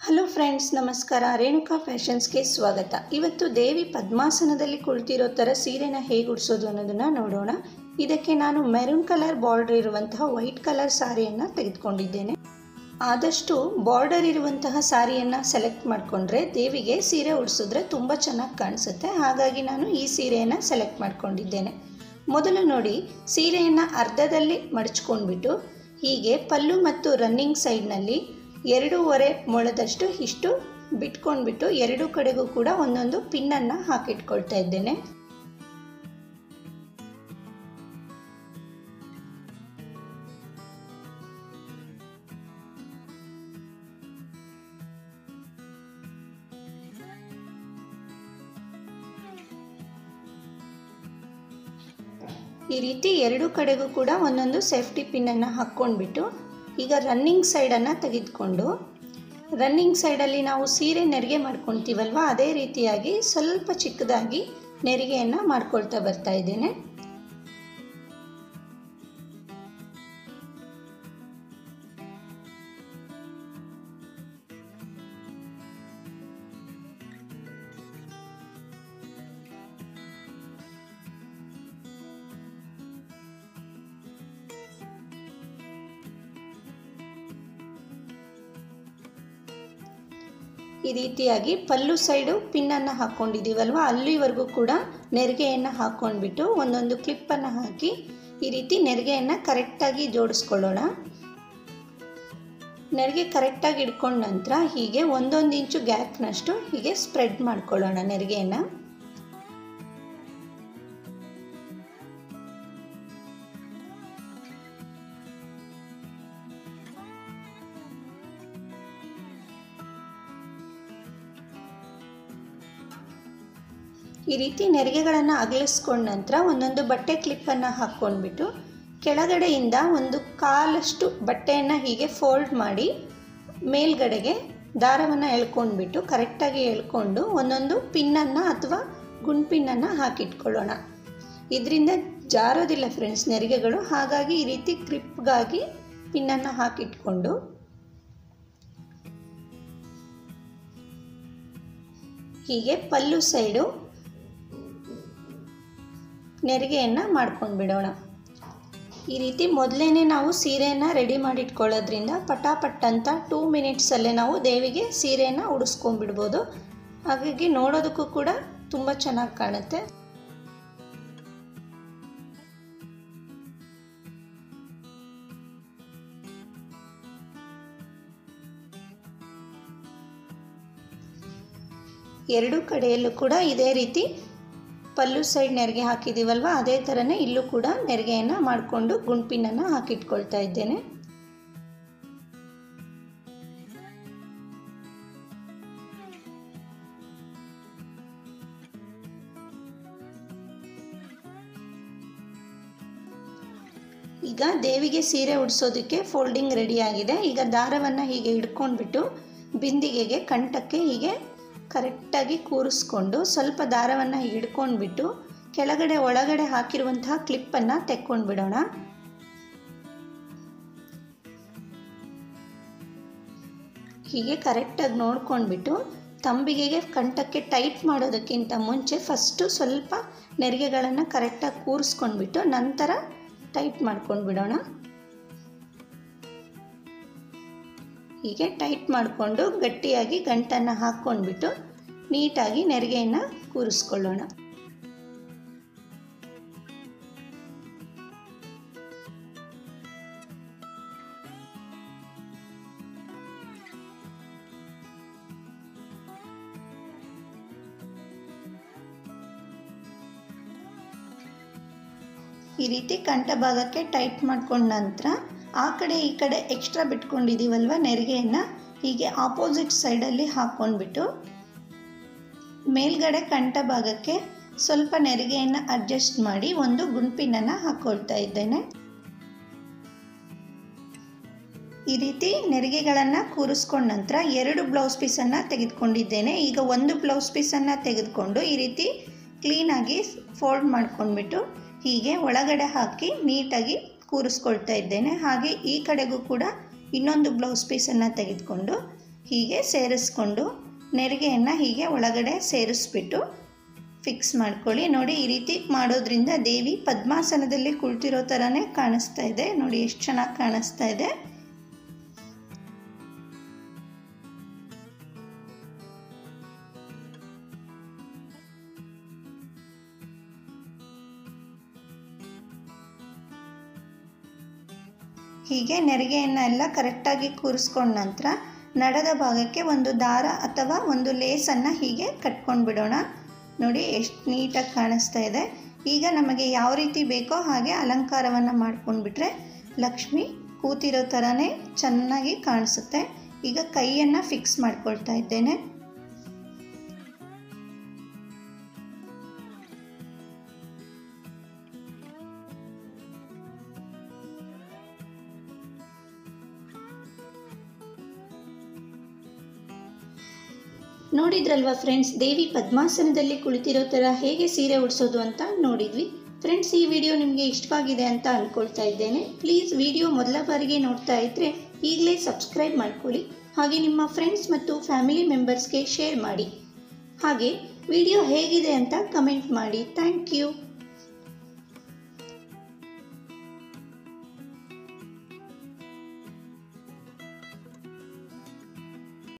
hello friends ನಮಸ್ಕಾರ ರೇಣುಕಾ ಫ್ಯಾಷನ್ಸ್ಗೆ ಸ್ವಾಗತ ಇವತ್ತು ದೇವಿ ಪದ್ಮಾಸನದಲ್ಲಿ ಕುಳಿತಿರೋ ಥರ ಸೀರೆನ ಹೇಗೆ ಉಡಿಸೋದು ಅನ್ನೋದನ್ನು ನೋಡೋಣ ಇದಕ್ಕೆ ನಾನು ಮೆರೂನ್ ಕಲರ್ ಬಾರ್ಡರ್ ಇರುವಂತಹ ವೈಟ್ ಕಲರ್ ಸಾರಿಯನ್ನು ತೆಗೆದುಕೊಂಡಿದ್ದೇನೆ ಆದಷ್ಟು ಬಾರ್ಡರ್ ಇರುವಂತಹ ಸಾರಿಯನ್ನು ಸೆಲೆಕ್ಟ್ ಮಾಡಿಕೊಂಡ್ರೆ ದೇವಿಗೆ ಸೀರೆ ಉಡಿಸಿದ್ರೆ ತುಂಬ ಚೆನ್ನಾಗಿ ಕಾಣಿಸುತ್ತೆ ಹಾಗಾಗಿ ನಾನು ಈ ಸೀರೆಯನ್ನು ಸೆಲೆಕ್ಟ್ ಮಾಡ್ಕೊಂಡಿದ್ದೇನೆ ಮೊದಲು ನೋಡಿ ಸೀರೆಯನ್ನು ಅರ್ಧದಲ್ಲಿ ಮಡಚ್ಕೊಂಡ್ಬಿಟ್ಟು ಹೀಗೆ ಪಲ್ಲು ಮತ್ತು ರನ್ನಿಂಗ್ ಸೈಡ್ನಲ್ಲಿ ಎರಡೂವರೆ ಮೊಳದಷ್ಟು ಇಷ್ಟು ಬಿಟ್ಕೊಂಡ್ಬಿಟ್ಟು ಎರಡು ಕಡೆಗೂ ಕೂಡ ಒಂದೊಂದು ಪಿನ್ನನ್ನು ಹಾಕಿಟ್ಕೊಳ್ತಾ ಇದ್ದೇನೆ ಈ ರೀತಿ ಎರಡು ಕಡೆಗೂ ಕೂಡ ಒಂದೊಂದು ಸೇಫ್ಟಿ ಪಿನ್ನನ್ನು ಹಾಕ್ಕೊಂಡ್ಬಿಟ್ಟು ಈಗ ರನ್ನಿಂಗ್ ಸೈಡನ್ನು ತೆಗೆದುಕೊಂಡು ರನ್ನಿಂಗ್ ಸೈಡಲ್ಲಿ ನಾವು ಸೀರೆ ನೆರಿಗೆ ಮಾಡ್ಕೊತೀವಲ್ವ ಅದೇ ರೀತಿಯಾಗಿ ಸ್ವಲ್ಪ ಚಿಕ್ಕದಾಗಿ ನೆರಿಗೆಯನ್ನು ಮಾಡ್ಕೊಳ್ತಾ ಬರ್ತಾ ಇದ್ದೇನೆ ಈ ರೀತಿಯಾಗಿ ಪಲ್ಲು ಸೈಡು ಪಿನ್ನನ್ನು ಹಾಕ್ಕೊಂಡಿದ್ದೀವಲ್ವ ಅಲ್ಲಿವರೆಗೂ ಕೂಡ ನೆರಿಗೆಯನ್ನು ಹಾಕ್ಕೊಂಡ್ಬಿಟ್ಟು ಒಂದೊಂದು ಕ್ಲಿಪ್ಪನ್ನು ಹಾಕಿ ಈ ರೀತಿ ನೆರಿಗೆಯನ್ನು ಕರೆಕ್ಟಾಗಿ ಜೋಡಿಸ್ಕೊಳ್ಳೋಣ ನೆರಿಗೆ ಕರೆಕ್ಟಾಗಿ ಇಟ್ಕೊಂಡ ನಂತರ ಹೀಗೆ ಒಂದೊಂದು ಇಂಚು ಗ್ಯಾಪ್ನಷ್ಟು ಹೀಗೆ ಸ್ಪ್ರೆಡ್ ಮಾಡ್ಕೊಳ್ಳೋಣ ನೆರಿಗೆಯನ್ನು ಈ ರೀತಿ ನೆರಿಗೆಗಳನ್ನು ಅಗಲಿಸ್ಕೊಂಡ ನಂತರ ಒಂದೊಂದು ಬಟ್ಟೆ ಕ್ಲಿಪ್ಪನ್ನು ಹಾಕ್ಕೊಂಡ್ಬಿಟ್ಟು ಕೆಳಗಡೆಯಿಂದ ಒಂದು ಕಾಲಷ್ಟು ಬಟ್ಟೆಯನ್ನು ಹೀಗೆ ಫೋಲ್ಡ್ ಮಾಡಿ ಮೇಲ್ಗಡೆಗೆ ದಾರವನ್ನು ಎಳ್ಕೊಂಡ್ಬಿಟ್ಟು ಕರೆಕ್ಟಾಗಿ ಎಳ್ಕೊಂಡು ಒಂದೊಂದು ಪಿನ್ನನ್ನು ಅಥವಾ ಗುಂಡ್ಪಿನ್ನನ್ನು ಹಾಕಿಟ್ಕೊಳ್ಳೋಣ ಇದರಿಂದ ಜಾರೋದಿಲ್ಲ ಫ್ರೆಂಡ್ಸ್ ನೆರಿಗೆಗಳು ಹಾಗಾಗಿ ಈ ರೀತಿ ಕ್ರಿಪ್ಗಾಗಿ ಪಿನ್ನನ್ನು ಹಾಕಿಟ್ಕೊಂಡು ಹೀಗೆ ಪಲ್ಲು ಸೈಡು ನೆರಿಗೆಯನ್ನು ಮಾಡ್ಕೊಂಡು ಬಿಡೋಣ ಈ ರೀತಿ ಮೊದಲೇ ನಾವು ಸೀರೆಯನ್ನು ರೆಡಿ ಮಾಡಿಟ್ಕೊಳ್ಳೋದ್ರಿಂದ ಪಟಾಪಟ್ ಅಂತ ಟೂ ಮಿನಿಟ್ಸಲ್ಲೇ ನಾವು ದೇವಿಗೆ ಸೀರೆಯನ್ನು ಉಡಿಸ್ಕೊಂಡ್ಬಿಡ್ಬೋದು ಹಾಗಾಗಿ ನೋಡೋದಕ್ಕೂ ಕೂಡ ತುಂಬ ಚೆನ್ನಾಗಿ ಕಾಣುತ್ತೆ ಎರಡು ಕಡೆಯಲ್ಲೂ ಕೂಡ ಇದೇ ರೀತಿ ಪಲ್ಲು ಸೈಡ್ ನೆರಿಗೆ ಹಾಕಿದ್ದೀವಲ್ವ ಅದೇ ಥರನೇ ಇಲ್ಲೂ ಕೂಡ ನೆರಿಗೆಯನ್ನು ಮಾಡಿಕೊಂಡು ಗುಂಪಿನನ್ನು ಹಾಕಿಟ್ಕೊಳ್ತಾ ಇದ್ದೇನೆ ಈಗ ದೇವಿಗೆ ಸೀರೆ ಉಡಿಸೋದಕ್ಕೆ ಫೋಲ್ಡಿಂಗ್ ರೆಡಿ ಆಗಿದೆ ಈಗ ದಾರವನ್ನು ಹೀಗೆ ಹಿಡ್ಕೊಂಡ್ಬಿಟ್ಟು ಬಿಂದಿಗೆಗೆ ಕಂಠಕ್ಕೆ ಹೀಗೆ ಕರೆಕ್ಟಾಗಿ ಕೂರಿಸ್ಕೊಂಡು ಸ್ವಲ್ಪ ದಾರವನ್ನು ಹಿಡ್ಕೊಂಡ್ಬಿಟ್ಟು ಕೆಳಗಡೆ ಒಳಗಡೆ ಹಾಕಿರುವಂತಹ ಕ್ಲಿಪ್ಪನ್ನು ತೆಕ್ಕೊಂಡು ಬಿಡೋಣ ಹೀಗೆ ಕರೆಕ್ಟಾಗಿ ನೋಡ್ಕೊಂಡ್ಬಿಟ್ಟು ತಂಬಿಗೆಗೆ ಕಂಠಕ್ಕೆ ಟೈಟ್ ಮಾಡೋದಕ್ಕಿಂತ ಮುಂಚೆ ಫಸ್ಟು ಸ್ವಲ್ಪ ನೆರಿಗೆಗಳನ್ನು ಕರೆಕ್ಟಾಗಿ ಕೂರಿಸ್ಕೊಂಡ್ಬಿಟ್ಟು ನಂತರ ಟೈಟ್ ಮಾಡ್ಕೊಂಡು ಬಿಡೋಣ ಹೀಗೆ ಟೈಟ್ ಮಾಡಿಕೊಂಡು ಗಟ್ಟಿಯಾಗಿ ಗಂಟನ್ನು ಹಾಕ್ಕೊಂಡ್ಬಿಟ್ಟು ನೀಟಾಗಿ ನೆರಿಗೆಯನ್ನು ಕೂರಿಸ್ಕೊಳ್ಳೋಣ ಈ ರೀತಿ ಕಂಠ ಭಾಗಕ್ಕೆ ಟೈಟ್ ಮಾಡ್ಕೊಂಡ ನಂತರ ಆ ಕಡೆ ಈ ಕಡೆ ಎಕ್ಸ್ಟ್ರಾ ಬಿಟ್ಕೊಂಡಿದ್ದೀವಲ್ವ ನೆರಿಗೆಯನ್ನು ಹೀಗೆ ಆಪೋಸಿಟ್ ಸೈಡಲ್ಲಿ ಹಾಕ್ಕೊಂಡ್ಬಿಟ್ಟು ಮೇಲ್ಗಡೆ ಕಂಠ ಭಾಗಕ್ಕೆ ಸ್ವಲ್ಪ ನೆರಿಗೆಯನ್ನು ಅಡ್ಜಸ್ಟ್ ಮಾಡಿ ಒಂದು ಗುಂಪಿನನ್ನು ಹಾಕ್ಕೊಳ್ತಾ ಇದ್ದೇನೆ ಈ ರೀತಿ ನೆರಿಗೆಗಳನ್ನು ಕೂರಿಸ್ಕೊಂಡ ನಂತರ ಎರಡು ಬ್ಲೌಸ್ ಪೀಸನ್ನು ತೆಗೆದುಕೊಂಡಿದ್ದೇನೆ ಈಗ ಒಂದು ಬ್ಲೌಸ್ ಪೀಸನ್ನು ತೆಗೆದುಕೊಂಡು ಈ ರೀತಿ ಕ್ಲೀನಾಗಿ ಫೋಲ್ಡ್ ಮಾಡ್ಕೊಂಡ್ಬಿಟ್ಟು ಹೀಗೆ ಒಳಗಡೆ ಹಾಕಿ ನೀಟಾಗಿ ಕೂರಿಸ್ಕೊಳ್ತಾ ಇದ್ದೇನೆ ಹಾಗೆ ಈ ಕಡೆಗೂ ಕೂಡ ಇನ್ನೊಂದು ಬ್ಲೌಸ್ ಪೀಸನ್ನು ತೆಗೆದುಕೊಂಡು ಹೀಗೆ ಸೇರಿಸ್ಕೊಂಡು ನೆರಿಗೆಯನ್ನು ಹೀಗೆ ಒಳಗಡೆ ಸೇರಿಸ್ಬಿಟ್ಟು ಫಿಕ್ಸ್ ಮಾಡ್ಕೊಳ್ಳಿ ನೋಡಿ ಈ ರೀತಿ ಮಾಡೋದ್ರಿಂದ ದೇವಿ ಪದ್ಮಾಸನದಲ್ಲಿ ಕುಳಿತಿರೋ ಥರನೇ ಕಾಣಿಸ್ತಾ ಇದೆ ನೋಡಿ ಎಷ್ಟು ಚೆನ್ನಾಗಿ ಕಾಣಿಸ್ತಾ ಇದೆ ಹೀಗೆ ನೆರಿಗೆಯನ್ನು ಎಲ್ಲ ಕರೆಕ್ಟಾಗಿ ಕೂರಿಸ್ಕೊಂಡ ನಂತರ ನಡದ ಭಾಗಕ್ಕೆ ಒಂದು ದಾರ ಅಥವಾ ಒಂದು ಲೇಸನ್ನು ಹೀಗೆ ಕಟ್ಕೊಂಡು ಬಿಡೋಣ ನೋಡಿ ಎಷ್ಟು ನೀಟಾಗಿ ಕಾಣಿಸ್ತಾ ಇದೆ ಈಗ ನಮಗೆ ಯಾವ ರೀತಿ ಬೇಕೋ ಹಾಗೆ ಅಲಂಕಾರವನ್ನು ಮಾಡ್ಕೊಂಡ್ಬಿಟ್ರೆ ಲಕ್ಷ್ಮಿ ಕೂತಿರೋ ಥರನೇ ಚೆನ್ನಾಗಿ ಕಾಣಿಸುತ್ತೆ ಈಗ ಕೈಯನ್ನು ಫಿಕ್ಸ್ ಮಾಡ್ಕೊಳ್ತಾ ಇದ್ದೇನೆ ನೋಡಿದ್ರಲ್ವಾ ಫ್ರೆಂಡ್ಸ್ ದೇವಿ ಪದ್ಮಾಸನದಲ್ಲಿ ಕುಳಿತಿರೋ ಥರ ಹೇಗೆ ಸೀರೆ ಉಡಿಸೋದು ಅಂತ ನೋಡಿದ್ವಿ ಫ್ರೆಂಡ್ಸ್ ಈ ವಿಡಿಯೋ ನಿಮಗೆ ಇಷ್ಟವಾಗಿದೆ ಅಂತ ಅಂದ್ಕೊಳ್ತಾ ಇದ್ದೇನೆ ಪ್ಲೀಸ್ ವಿಡಿಯೋ ಮೊದಲ ಬಾರಿಗೆ ನೋಡ್ತಾ ಇದ್ದರೆ ಈಗಲೇ ಸಬ್ಸ್ಕ್ರೈಬ್ ಮಾಡ್ಕೊಳ್ಳಿ ಹಾಗೆ ನಿಮ್ಮ ಫ್ರೆಂಡ್ಸ್ ಮತ್ತು ಫ್ಯಾಮಿಲಿ ಮೆಂಬರ್ಸ್ಗೆ ಶೇರ್ ಮಾಡಿ ಹಾಗೆ ವಿಡಿಯೋ ಹೇಗಿದೆ ಅಂತ ಕಮೆಂಟ್ ಮಾಡಿ ಥ್ಯಾಂಕ್ ಯು